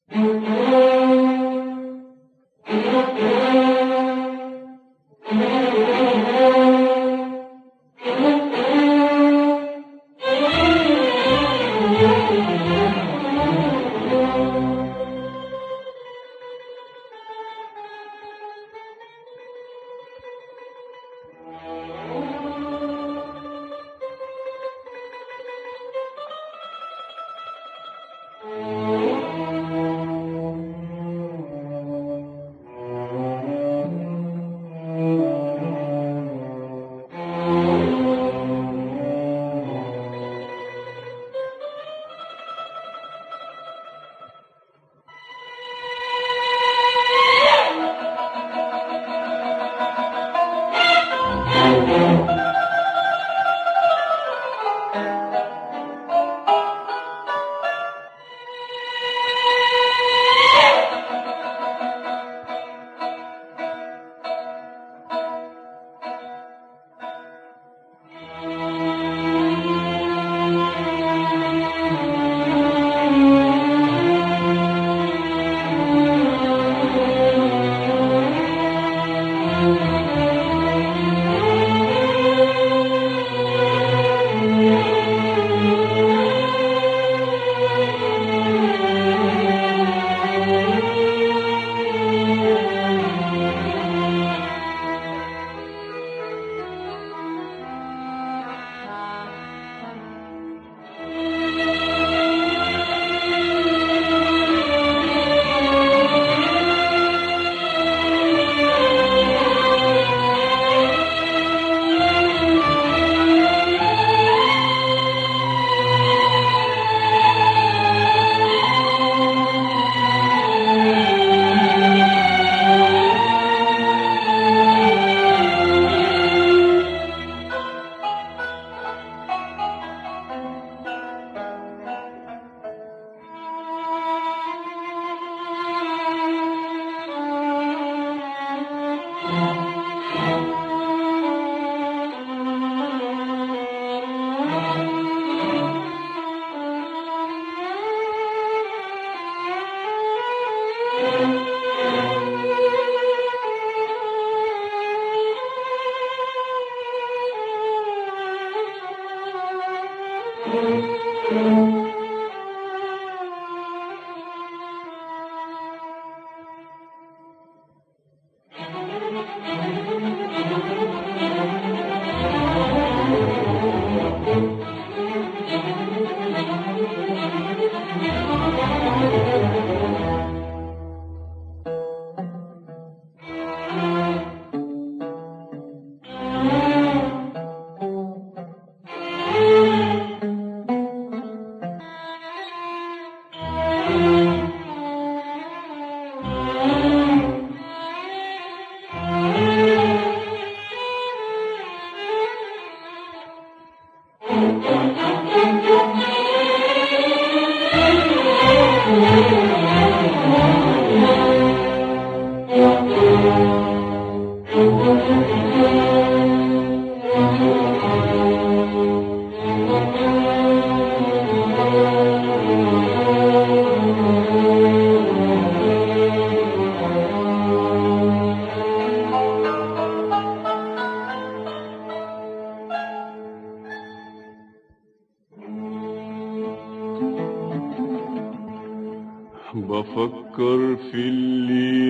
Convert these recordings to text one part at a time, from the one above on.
بفكر في اللي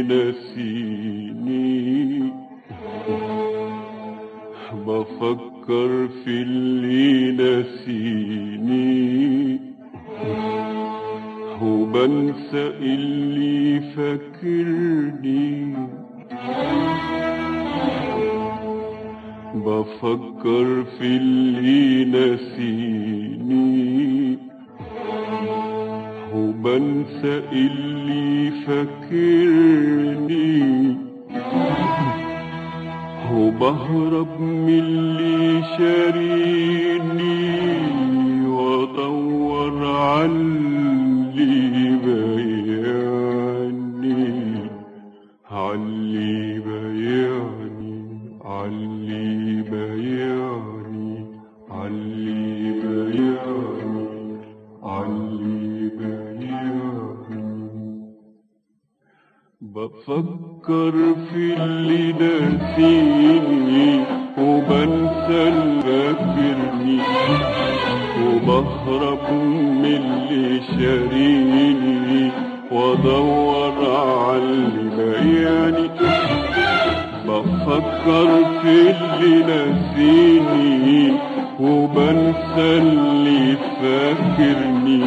نسيني بفكر في اللي نسيني وبنسى اللي فاكرني بفكر في اللي نسيني وبنسى اللي فاكرني وبهرب من اللي شاريني وادور على اللي بيعني علي بيعني علي بيعني علي بيعني علي بيعني بفكر في اللي ناسيني وبنسى اللي فاكرني وبهرب من اللي شاريني وادور على اللي بايعني بفكر في اللي ناسيني وبنسى اللي فاكرني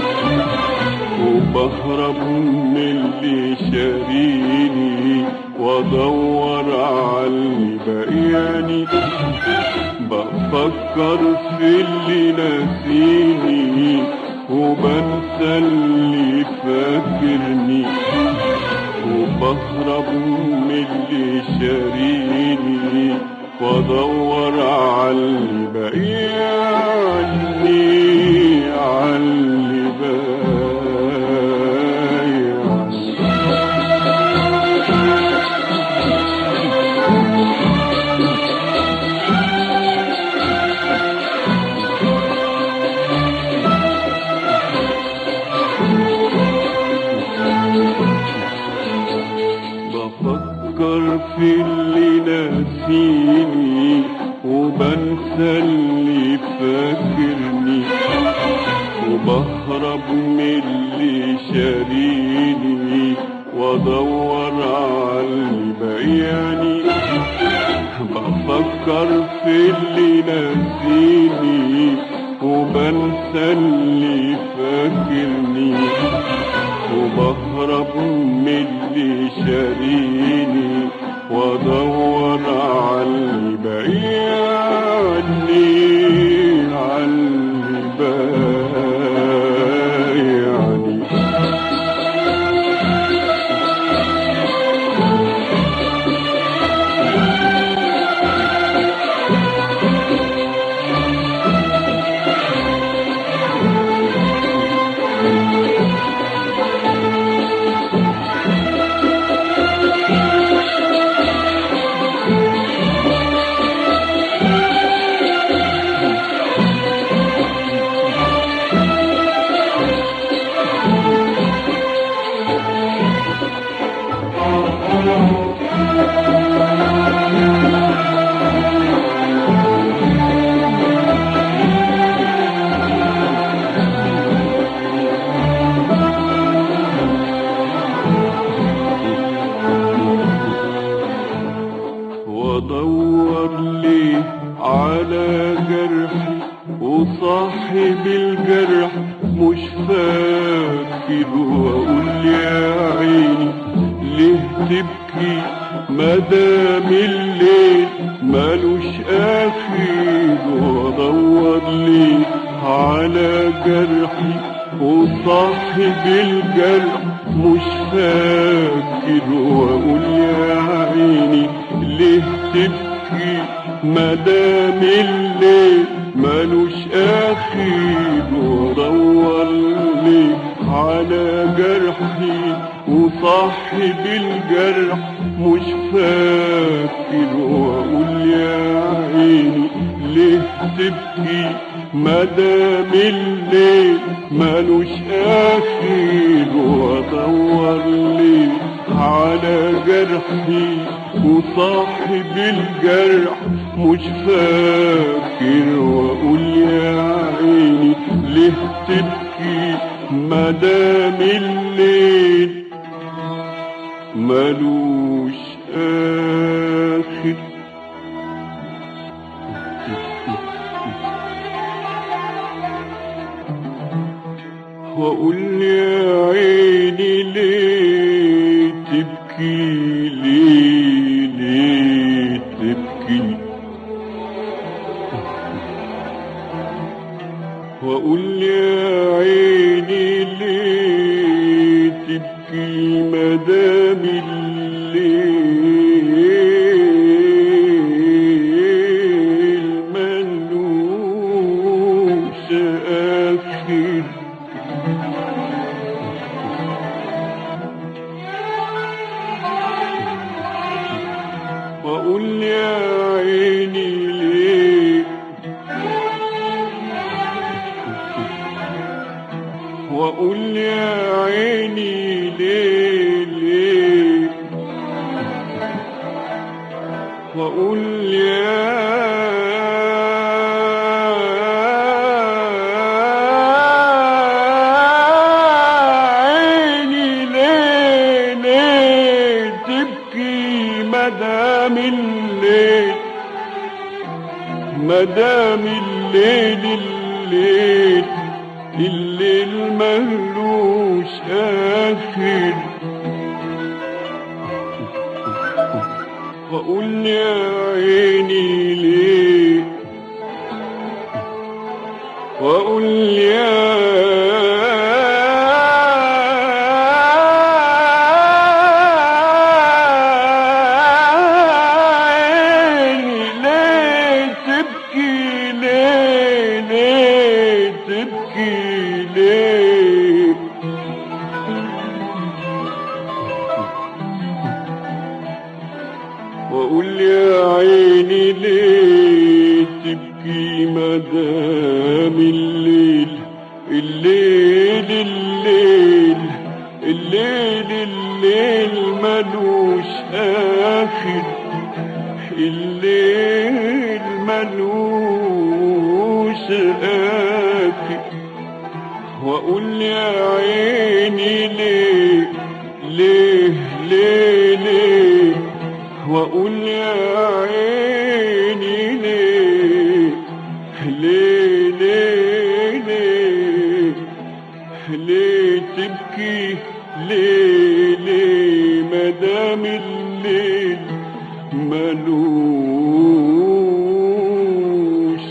وبهرب من اللي شاريني وادور على اللي باقياني بفكر في اللي ناسيني وبنسى اللي فاكرني وبهرب من اللي شاريني وادور على اللي باقياني على اللي باقياني بفكر في اللي ناسيني وبنسى اللي فاكرني وبهرب من اللي شاريني وادور على اللي باقياني بفكر في اللي ناسيني وبنسى اللي فاكرني وبهرب من اللي شاريني وادور على اللي باقياني على اللي باقياني وادور لي على جرحي وصاحب الجرح مش فاكر واقول يا عيني ليه تبكي مدام الليل ملوش اخر وادور لي على جرحي وصاحب الجرح مش فاكر واقول يا عيني ليه تبكي مدام الليل ملوش اخر ودور لي على جرحي وصاحب الجرح مش فاكر واقول يا عيني ليه تبكي مدام الليل ملوش اخر وادور لي على جرحي وصاحب الجرح مش فاكر واقول يا عيني ليه تبكي مدام الليل ملوش اخر واقول يا عيني ليه تبكي ليه ليه تبكي واقول يا عيني ليه تبكي مدام الليل ملوش اخر واقول يا عيني ليه واقول يا عيني ليه ليه وأقول يا عيني ليه ليه تبكي مدام الليل مدام الليل الليل الليل مهلوش آخر وأقول يا عيني ليه وأقول يا عيني ليه تبكي ليه ليه تبكي ليه وأقول يا عيني ليه تبكي مدام الليل الليل الليل الليل الليل ملوش آخر الليل ملوش آخر وأقول يا عيني ليه ليه ليه ليه وأقول يا عيني ليه ليه ليه ليه ليه تبكي ليه ليه مدام الليل ملوش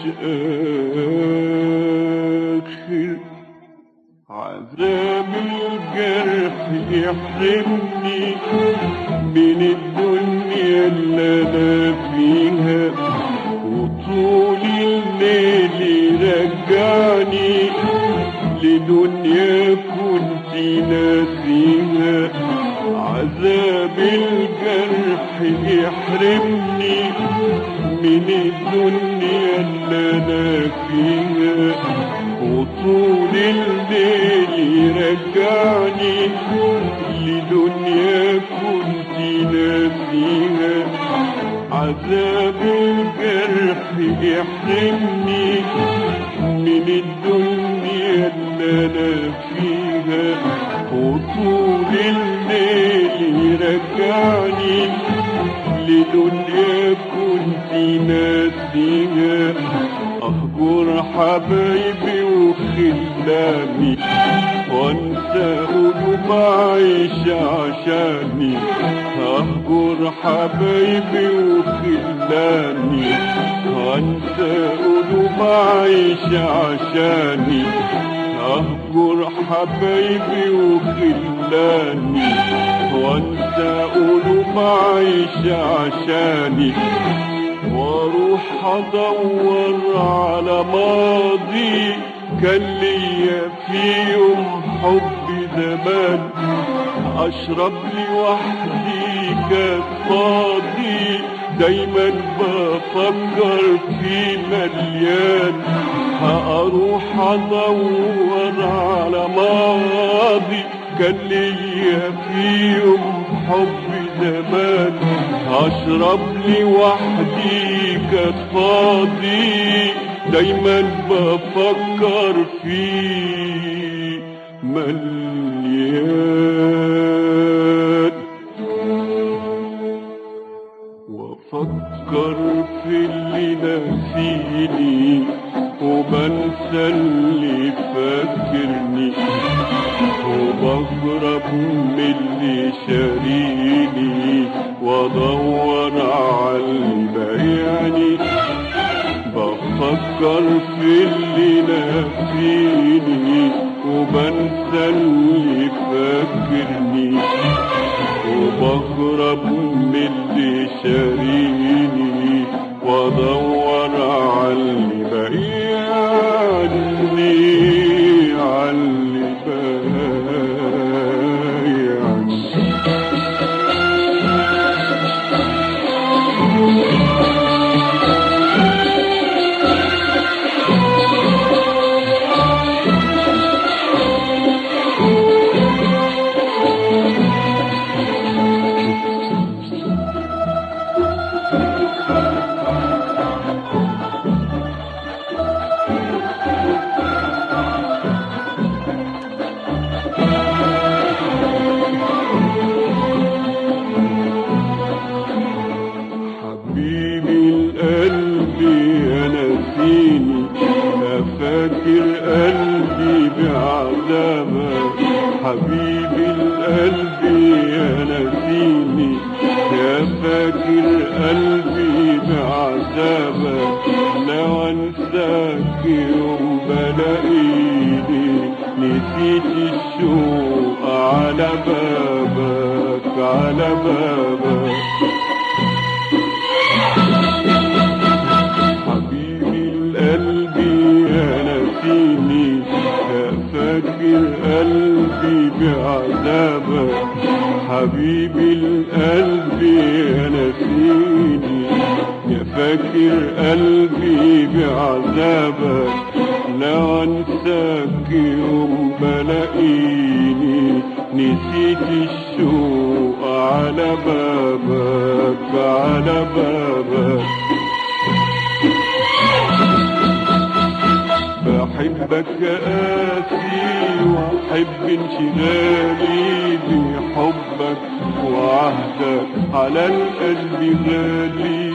آخر عذاب الجرح يحرمني من الدنيا اللي انا فيها وطول الليل يرجعني لدنيا كنت ناسيها عذاب الجرح يحرمني من الدنيا اللي انا فيها وطول الليل يرجعني لدنيا كنت ناسيها عذاب الجرح يحرمني من الدنيا اللي انا فيها وطول الليل يرجعني لدنيا كنت ناسيها اهجر حبايبي وخلاني وانسى قلوب عايش عشاني اهجر حبايبي وخلاني وانسى قلوب عايش عشاني اهجر حبايبي وخلاني وانسى قلوب عايش عشاني واروح ادور على ماضي كان ليا في يوم حب زمان اشرب لي وحدي كاس فاضي دايما بفكر في مليان هاروح ادور على ماضي كان ليا في يوم حب زمان اشرب لي وحدي كاس فاضي دايما بفكر فيه مليان وافكر في اللي ناسيني وبنسى اللي فاكرني وبهرب من اللي شاريني وادور على اللي بايعني بفكر في اللي ناسيني وبنسى اللي فاكرني وبهرب من اللي شاريني وادور على اللي بايعني على اللي بايعني القلب يا نسيني يا فاكر قلبي بعذابك لو انساك يوم بلاقيني نسيت الشوق على بابك على بابك حبيبي القلب يا نسيني يا فاكر قلبي بعذابك حبيبي القلب يا نسيني يا فاكر قلبي بعذابك لا انساك يوم بلاقيني نسيت الشوق على بابك على بابك بحبك قاسي واحب انشغالي بحبك وعهدك على القلب غالي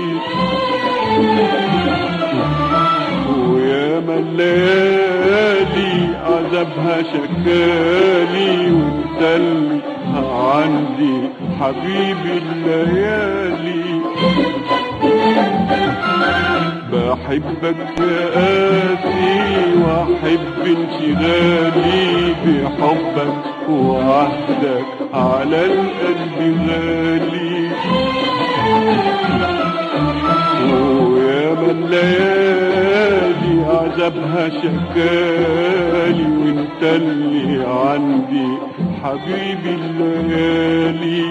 ويا ما الليالي عذابها شكالي وانت اللي عندي حبيبي الليالي بحبك قاسي واحب انشغالي بحبك وعهدك على القلب غالي ويا ما الليالي عذابها شكالي وانت اللي عندي حبيبي الليالي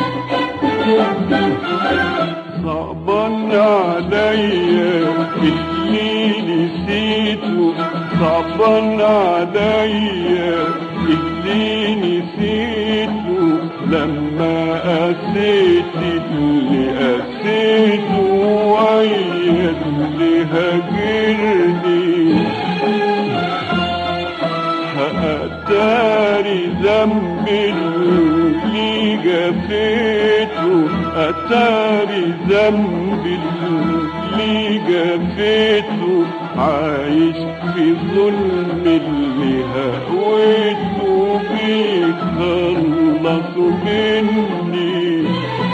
صعبان عليا اللي نسيته صعبان عليا اللي نسيته لما قسيت اللي قسيته ويا اللي هاجرني أتاري ذنب اللي جفيته أتاري ذنب اللي جفيته عايش في ظلم اللي هويته بيخلصوا مني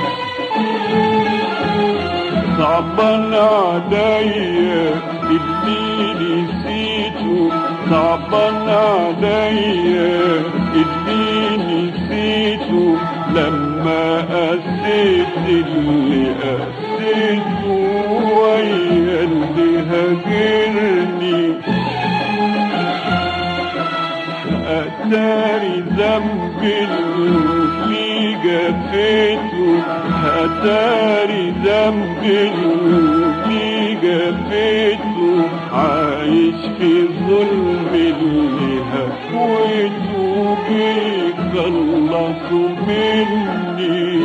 صعبان عليا اللي نسيته صعبان عليا اللي نسيته لما قسيت اللي قسيته ويا اللي هاجرني أتاري ذنب اللي جفيته أتاري ذنب اللي جفيته عايش في ظلم اللي هكويته بيخلصوا مني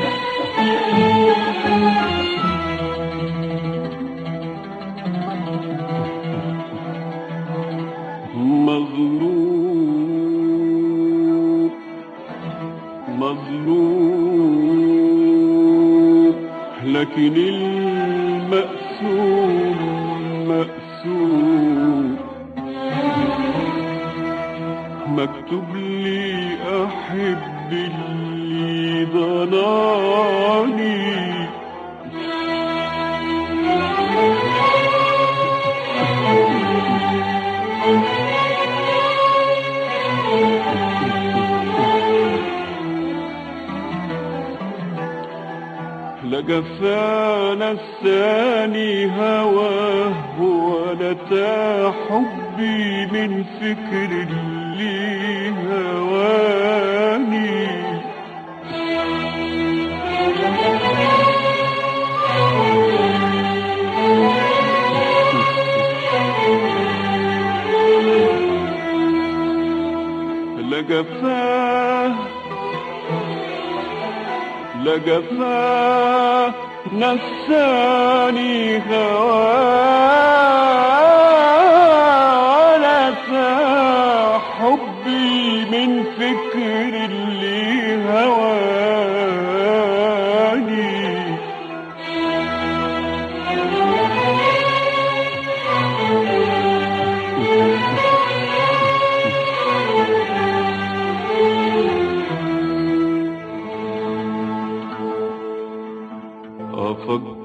مظلوم مظلوم لكن المقسوم مقسوم مكتوب لي احب اللي ضناني لجفانا الثاني هواه ولا تا حبي من فكر اللي هواني لجفاه لجفاه نساني هواه نسى حبي من فكر اللي هواني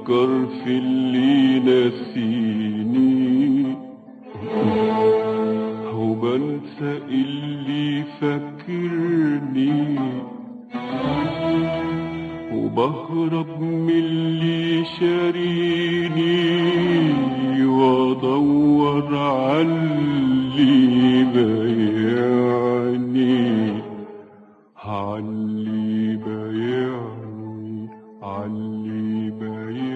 وافكر في اللي نسيني وبنسى اللي فاكرني وبهرب من اللي شاريني وادور على اللي بايعني علي بايعني علي بايعني